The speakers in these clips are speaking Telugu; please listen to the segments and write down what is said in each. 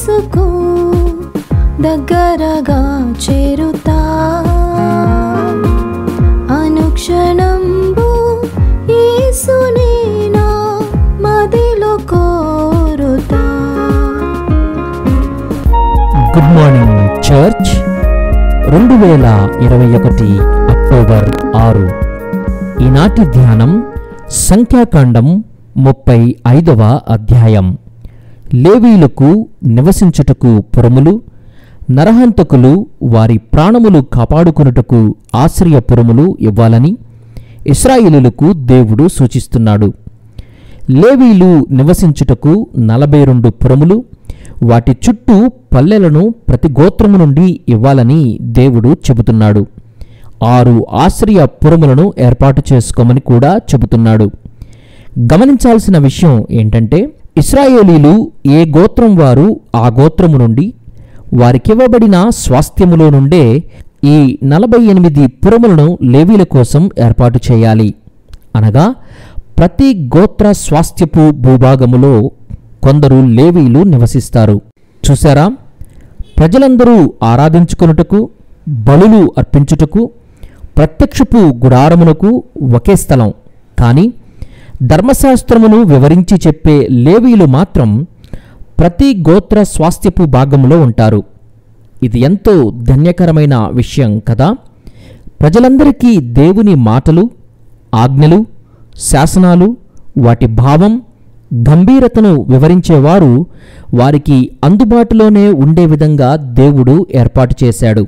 యేసుకు దగ్గరగా చేరుతా అనుక్షణంబు యేసునే నా మదిలో కోరుతా గుడ్ మార్నింగ్ చర్చ్ రెండు వేల ఇరవై ఒకటి అక్టోబర్ ఆరు ఈనాటి ధ్యానం సంఖ్యాకాండం ముప్పై ఐదవ అధ్యాయం లేవీలకు నివసించుటకు పురములు నరహంతకులు వారి ప్రాణములు కాపాడుకొనుటకు ఆశ్రయపురములు ఇవ్వాలని ఇస్రాయేలులకు దేవుడు సూచిస్తున్నాడు లేవీలు నివసించుటకు నలభై రెండు పురములు వాటి చుట్టూ పల్లెలను ప్రతి గోత్రము నుండి ఇవ్వాలని దేవుడు చెబుతున్నాడు ఆరు ఆశ్రయ పురములను ఏర్పాటు చేసుకోమని కూడా చెబుతున్నాడు గమనించాల్సిన విషయం ఏంటంటే ఇస్రాయేలీలు ఏ గోత్రం వారు ఆ గోత్రము నుండి వారికివ్వబడిన స్వాస్థ్యములో నుండే ఈ నలభై ఎనిమిది పురములను లేవీల కోసం ఏర్పాటు చేయాలి అనగా ప్రతి గోత్ర స్వాస్థ్యపు భూభాగములో కొందరు లేవీలు నివసిస్తారు చూసారా ప్రజలందరూ ఆరాధించుకొనుటకు బలులు అర్పించుటకు ప్రత్యక్షపు గుడారమునకు ఒకే స్థలం కానీ ధర్మశాస్త్రమును వివరించి చెప్పే లేవీలు మాత్రం ప్రతి గోత్ర స్వాస్థ్యపు భాగంలో ఉంటారు ఇది ఎంతో ధన్యకరమైన విషయం కదా ప్రజలందరికీ దేవుని మాటలు ఆజ్ఞలు శాసనాలు వాటి భావం గంభీరతను వివరించేవారు వారికి అందుబాటులోనే ఉండే విధంగా దేవుడు ఏర్పాటు చేశాడు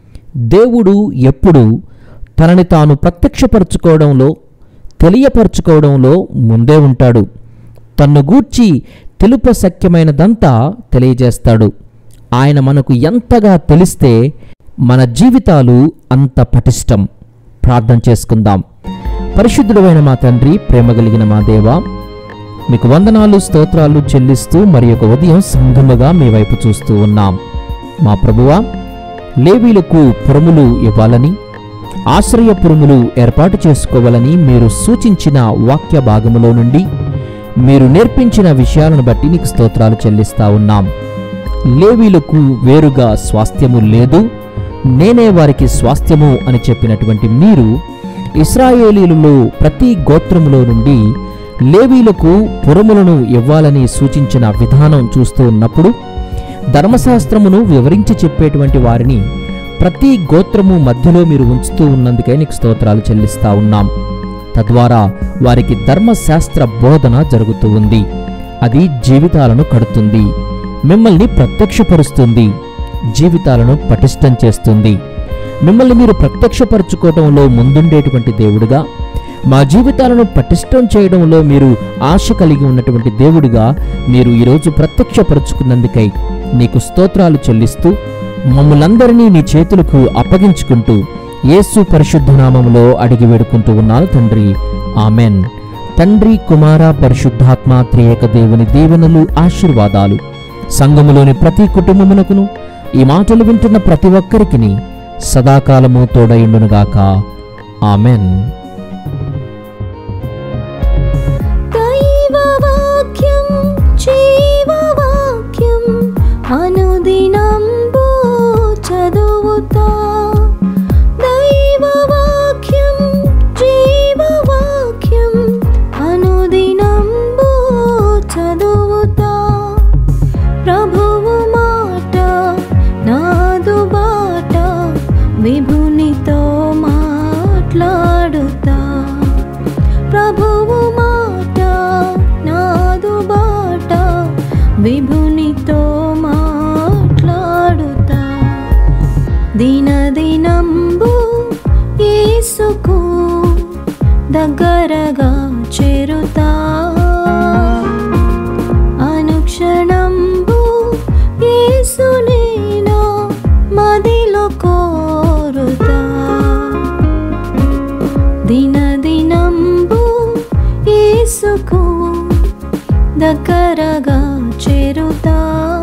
దేవుడు ఎప్పుడు తనని తాను ప్రత్యక్షపరచుకోవడంలో తెలియపరచుకోవడంలో ముందే ఉంటాడు తన్ను గూర్చి తెలుప శక్యమైనదంతా తెలియజేస్తాడు ఆయన మనకు ఎంతగా తెలిస్తే మన జీవితాలు అంత పటిష్టం ప్రార్థన చేసుకుందాం పరిశుద్ధుడైన మా తండ్రి ప్రేమ కలిగిన మా దేవ మీకు వందనాలు స్తోత్రాలు చెల్లిస్తూ మరి ఒక ఉదయం సంఘముగా మీ వైపు చూస్తూ ఉన్నాం మా ప్రభువా లేవీలకు పురములు ఇవ్వాలని ఆశ్రయ పురములు ఏర్పాటు చేసుకోవాలని మీరు సూచించిన వాక్య భాగములో నుండి మీరు నేర్పించిన విషయాలను బట్టి నీకు స్తోత్రాలు చెల్లిస్తా ఉన్నాం లేవీలకు వేరుగా స్వాస్థ్యము లేదు నేనే వారికి స్వాస్థ్యము అని చెప్పినటువంటి మీరు ఇస్రాయేలీలలో ప్రతి గోత్రములో నుండి లేవీలకు పురములను ఇవ్వాలని సూచించిన విధానం చూస్తూ ఉన్నప్పుడు ధర్మశాస్త్రమును వివరించి చెప్పేటువంటి వారిని ప్రతి గోత్రము మధ్యలో మీరు ఉంచుతూ ఉన్నందుకే నీకు స్తోత్రాలు చెల్లిస్తా ఉన్నాం తద్వారా వారికి ధర్మశాస్త్ర బోధన జరుగుతూ ఉంది అది జీవితాలను కడుతుంది మిమ్మల్ని ప్రత్యక్షపరుస్తుంది జీవితాలను పటిష్టం చేస్తుంది మిమ్మల్ని మీరు ప్రత్యక్షపరచుకోవడంలో ముందుండేటువంటి దేవుడుగా మా జీవితాలను పటిష్టం చేయడంలో మీరు ఆశ కలిగి ఉన్నటువంటి దేవుడిగా మీరు ఈరోజు ప్రత్యక్షపరుచుకున్నందుకై నీకు స్తోత్రాలు చెల్లిస్తూ మమ్మలందరినీ నీ చేతులకు అప్పగించుకుంటూ యేసు పరిశుద్ధ నామములో అడిగి వేడుకుంటూ ఉన్నాను తండ్రి ఆమెన్ తండ్రి కుమార పరిశుద్ధాత్మ త్రియేక దేవుని దీవెనలు ఆశీర్వాదాలు సంఘములోని ప్రతి కుటుంబమునకును ఈ మాటలు వింటున్న ప్రతి ఒక్కరికి సదాకాలము తోడయుండునుగాక ఆమెన్ దైవవాక్యం జీవవాక్యం అనుదినంబు చదువుతా దైవవాక్యం జీవవాక్యం అనుదినంబు చదువుతా ప్రభువు మాట నాదు బాట విభునితో మాట్లాడుతా ప్రభువు మాట నాదు బాట విభునితో మాట్లాడుతా దినదినంబు యేసుకు దగ్గరగా చేరుతా అనుక్షణంబు యేసునే నా మదిలో కోరుతా దినదినంబు యేసుకు దగ్గరగా చేరుతా